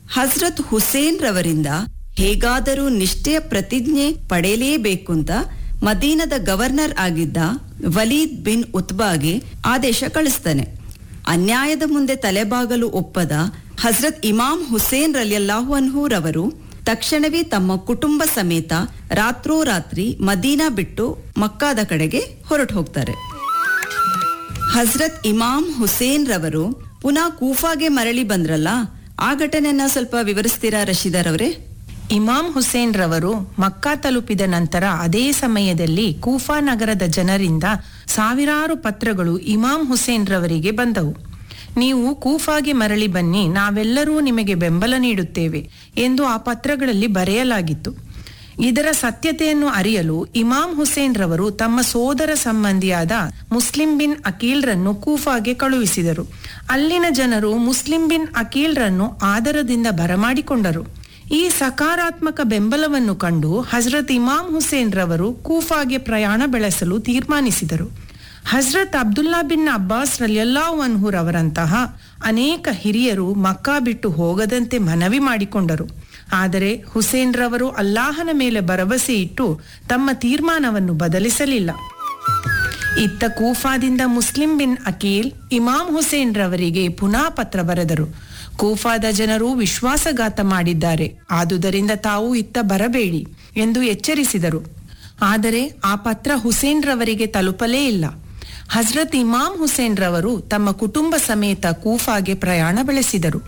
ಹಜ್ರತ್ ಹುಸೇನ್ ರವರಿಂದ ಹೇಗಾದರೂ ನಿಷ್ಠೆಯ ಪ್ರತಿಜ್ಞೆ ಪಡೆಯಲೇಬೇಕು ಅಂತ ಮದೀನದ ಗವರ್ನರ್ ಆಗಿದ್ದ ವಲೀದ್ ಬಿನ್ ಉತ್ಬಾಗೆ ಆದೇಶ ಕಳಿಸ್ತಾನೆ ಅನ್ಯಾಯದ ಮುಂದೆ ತಲೆಬಾಗಲು ಒಪ್ಪದ ಹಜ್ರತ್ ಇಮಾಮ್ ಹುಸೇನ್ ರಲಿಯಲ್ಲಾಹು ಅನ್ಹು ರವರು ತಕ್ಷಣವೇ ತಮ್ಮ ಕುಟುಂಬ ಸಮೇತ ರಾತ್ರೋರಾತ್ರಿ ಮದೀನಾ ಬಿಟ್ಟು ಮಕ್ಕಾದ ಕಡೆಗೆ ಹೊರಟು ಹೋಗ್ತಾರೆ ಹಜ್ರತ್ ಇಮಾಮ್ ಹುಸೇನ್ ರವರು ಪುನಃ ಕೂಫಾಗೆ ಮರಳಿ ಬಂದ್ರಲ್ಲ ಆ ಘಟನೆಯನ್ನ ಸ್ವಲ್ಪ ವಿವರಿಸ್ತೀರಾ ರಶೀದರ್ ಅವರೇ ಇಮಾಮ್ ಹುಸೇನ್ ರವರು ಮಕ್ಕಾ ತಲುಪಿದ ನಂತರ ಅದೇ ಸಮಯದಲ್ಲಿ ಕೂಫಾ ನಗರದ ಜನರಿಂದ ಸಾವಿರಾರು ಪತ್ರಗಳು ಇಮಾಮ್ ಹುಸೇನ್ ರವರಿಗೆ ಬಂದವು ನೀವು ಕೂಫಾಗೆ ಮರಳಿ ಬನ್ನಿ ನಾವೆಲ್ಲರೂ ನಿಮಗೆ ಬೆಂಬಲ ನೀಡುತ್ತೇವೆ ಎಂದು ಆ ಪತ್ರಗಳಲ್ಲಿ ಬರೆಯಲಾಗಿತ್ತು ಇದರ ಸತ್ಯತೆಯನ್ನು ಅರಿಯಲು ಇಮಾಮ್ ಹುಸೇನ್ ರವರು ತಮ್ಮ ಸೋದರ ಸಂಬಂಧಿಯಾದ ಮುಸ್ಲಿಂ ಬಿನ್ ಅಕೀಲ್ರನ್ನು ಕೂಫಾಗೆ ಕಳುಹಿಸಿದರು ಅಲ್ಲಿನ ಜನರು ಮುಸ್ಲಿಂ ಬಿನ್ ಅಕೀಲ್ರನ್ನು ಆದರದಿಂದ ಬರಮಾಡಿಕೊಂಡರು ಈ ಸಕಾರಾತ್ಮಕ ಬೆಂಬಲವನ್ನು ಕಂಡು ಹಜರತ್ ಇಮಾಮ್ ಹುಸೇನ್ ರವರು ಕೂಫಾಗೆ ಪ್ರಯಾಣ ಬೆಳೆಸಲು ತೀರ್ಮಾನಿಸಿದರು ಹಜರತ್ ಅಬ್ದುಲ್ಲಾ ಬಿನ್ ಅಬ್ಬಾಸ್ ರಲಿಯಲ್ಲಾಹು ಅನ್ಹು ರವರಂತಹ ಅನೇಕ ಹಿರಿಯರು ಮಕ್ಕಾ ಬಿಟ್ಟು ಹೋಗದಂತೆ ಮನವಿ ಮಾಡಿಕೊಂಡರು ಆದರೆ ಹುಸೇನ್ ರವರು ಅಲ್ಲಾಹನ ಮೇಲೆ ಭರವಸೆ ಇಟ್ಟು ತಮ್ಮ ತೀರ್ಮಾನವನ್ನು ಬದಲಿಸಲಿಲ್ಲ ಇತ್ತ ಕೂಫಾದಿಂದ Muslim bin Aqeel Imam Hussain ರವರಿಗೆ ಪುನಃ ಪತ್ರ ಬರೆದರು ಕೂಫಾದ ಜನರು ವಿಶ್ವಾಸಘಾತ ಮಾಡಿದ್ದಾರೆ ಆದುದರಿಂದ ತಾವು ಇತ್ತ ಬರಬೇಡಿ ಎಂದು ಎಚ್ಚರಿಸಿದರು ಆದರೆ ಆ ಪತ್ರ ಹುಸೇನ್ ರವರಿಗೆ ತಲುಪಲೇ ಇಲ್ಲ ಹಜ್ರತ್ ಇಮಾಮ್ ಹುಸೇನ್ ರವರು ತಮ್ಮ ಕುಟುಂಬ ಸಮೇತ ಕೂಫಾಗೆ ಪ್ರಯಾಣ ಬೆಳೆಸಿದರು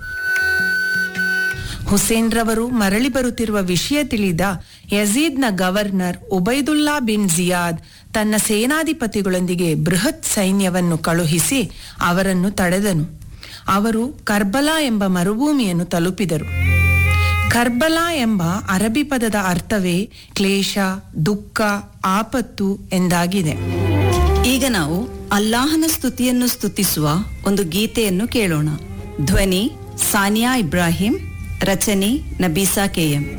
ಹುಸೇನ್ ರವರು ಮರಳಿ ಬರುತ್ತಿರುವ ವಿಷಯ ತಿಳಿದ ಯಜೀದ್ನ ಗವರ್ನರ್ ಉಬೈದುಲ್ಲಾ ಬಿನ್ ಜಿಯಾದ್ ತನ್ನ ಸೇನಾಧಿಪತಿಗಳೊಂದಿಗೆ ಬೃಹತ್ ಸೈನ್ಯವನ್ನು ಕಳುಹಿಸಿ ಅವರನ್ನು ತಡೆದನು ಅವರು ಕರ್ಬಲಾ ಎಂಬ ಮರುಭೂಮಿಯನ್ನು ತಲುಪಿದರು ಕರ್ಬಲಾ ಎಂಬ ಅರಬಿ ಪದದ ಅರ್ಥವೇ ಕ್ಲೇಶ ದುಃಖ ಆಪತ್ತು ಎಂದಾಗಿದೆ ಈಗ ನಾವು ಅಲ್ಲಾಹನ ಸ್ತುತಿಯನ್ನು ಸ್ತುತಿಸುವ ಒಂದು ಗೀತೆಯನ್ನು ಕೇಳೋಣ ಧ್ವನಿ ಸಾನಿಯಾ ಇಬ್ರಾಹಿಂ ರಚನೆ ನಬೀಸಾ ಕೆಎಂ